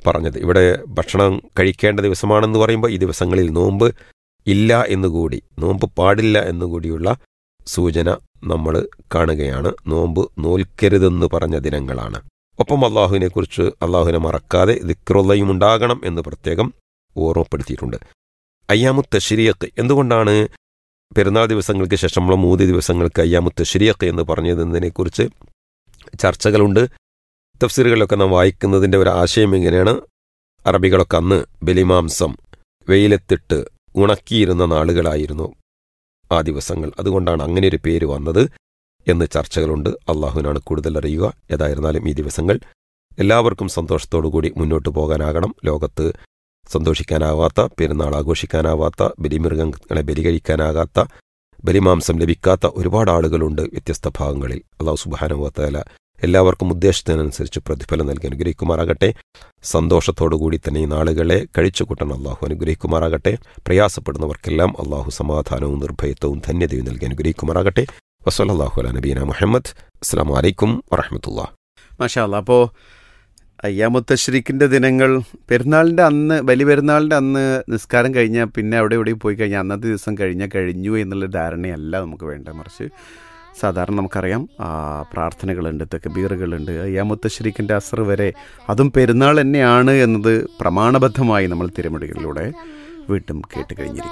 പറഞ്ഞത് ഇവിടെ ഭക്ഷണം കഴിക്കേണ്ട ദിവസമാണെന്ന് പറയുമ്പോൾ ഈ ദിവസങ്ങളിൽ നോമ്പ് ഇല്ല എന്നുകൂടി നോമ്പ് പാടില്ല എന്നുകൂടിയുള്ള സൂചന നമ്മൾ കാണുകയാണ് നോമ്പ് നോൽക്കരുതെന്ന് പറഞ്ഞ ദിനങ്ങളാണ് ഒപ്പം അള്ളാഹുവിനെ കുറിച്ച് അള്ളാഹുവിനെ മറക്കാതെ ദിക്റുള്ളയും ഉണ്ടാകണം എന്ന് പ്രത്യേകം ഓർമ്മപ്പെടുത്തിയിട്ടുണ്ട് അയ്യാമു തശ്രീയക്ക് എന്തുകൊണ്ടാണ് പെരുന്നാൾ ദിവസങ്ങൾക്ക് ശേഷമുള്ള മൂന്ന് ദിവസങ്ങൾക്ക് അയ്യാമു തശ്രീയക്ക് എന്ന് പറഞ്ഞതിനെക്കുറിച്ച് ചർച്ചകളുണ്ട് തഫ്സീറുകളിലൊക്കെ നാം വായിക്കുന്നതിൻ്റെ ഒരു ആശയം എങ്ങനെയാണ് അറബികളൊക്കെ അന്ന് ബലിമാംസം വെയിലത്തിട്ട് ഉണക്കിയിരുന്ന നാളുകളായിരുന്നു ആ ദിവസങ്ങൾ അതുകൊണ്ടാണ് അങ്ങനെ ഒരു പേര് വന്നത് എന്ന് ചർച്ചകളുണ്ട് അള്ളാഹുവിനാണ് കൂടുതൽ അറിയുക ഏതായിരുന്നാലും ഈ ദിവസങ്ങൾ എല്ലാവർക്കും സന്തോഷത്തോടുകൂടി മുന്നോട്ട് പോകാനാകണം ലോകത്ത് സന്തോഷിക്കാനാവാത്ത പെരുന്നാൾ ആഘോഷിക്കാനാവാത്ത ബലിമൃഗങ്ങളെ ബലി കഴിക്കാനാകാത്ത ബലിമാംസം ലഭിക്കാത്ത ഒരുപാട് ആളുകളുണ്ട് വ്യത്യസ്ത ഭാഗങ്ങളിൽ അള്ളാഹു സുബാനുവത്തല എല്ലാവർക്കും ഉദ്ദേശത്തിനനുസരിച്ച് പ്രതിഫലം നൽകി അനുഗ്രഹിക്കുമാറാകട്ടെ സന്തോഷത്തോടുകൂടി തന്നെ ഈ നാളുകളെ കഴിച്ചുകൂട്ടൻ അള്ളാഹു അനുഗ്രഹിക്കുമാറാകട്ടെ പ്രയാസപ്പെടുന്നവർക്കെല്ലാം അള്ളാഹു സമാധാനവും നിർഭയത്വവും ധന്യതയും നൽകി അനുഗ്രഹിക്കുമാറാകട്ടെ വസലല്ലാഹു അല നബീന മുഹമ്മദ് അസ്സാം വലൈക്കും വറഹമത്തുള്ള മാഷാല്ല അപ്പോൾ അയ്യാമുത്തശ്രീക്കിൻ്റെ ദിനങ്ങൾ പെരുന്നാളിൻ്റെ അന്ന് ബലി പെരുന്നാളിൻ്റെ അന്ന് നിസ്കാരം കഴിഞ്ഞാൽ പിന്നെ അവിടെ എവിടെയും പോയി കഴിഞ്ഞാൽ അന്നത്തെ ദിവസം കഴിഞ്ഞാൽ കഴിഞ്ഞു എന്നുള്ള ധാരണയല്ല നമുക്ക് വേണ്ടത് മറിച്ച് സാധാരണ നമുക്കറിയാം ആ, പ്രാർത്ഥനകളുണ്ട് തെക്കബീറുകളുണ്ട് അയ്യാമുത്തശ്രീക്കിൻ്റെ അസർ വരെ അതും പെരുന്നാൾ തന്നെയാണ് എന്നത് പ്രമാണബദ്ധമായി നമ്മൾ തിരുമടികളിലൂടെ വീണ്ടും കേട്ട് കഴിഞ്ഞിരിക്കും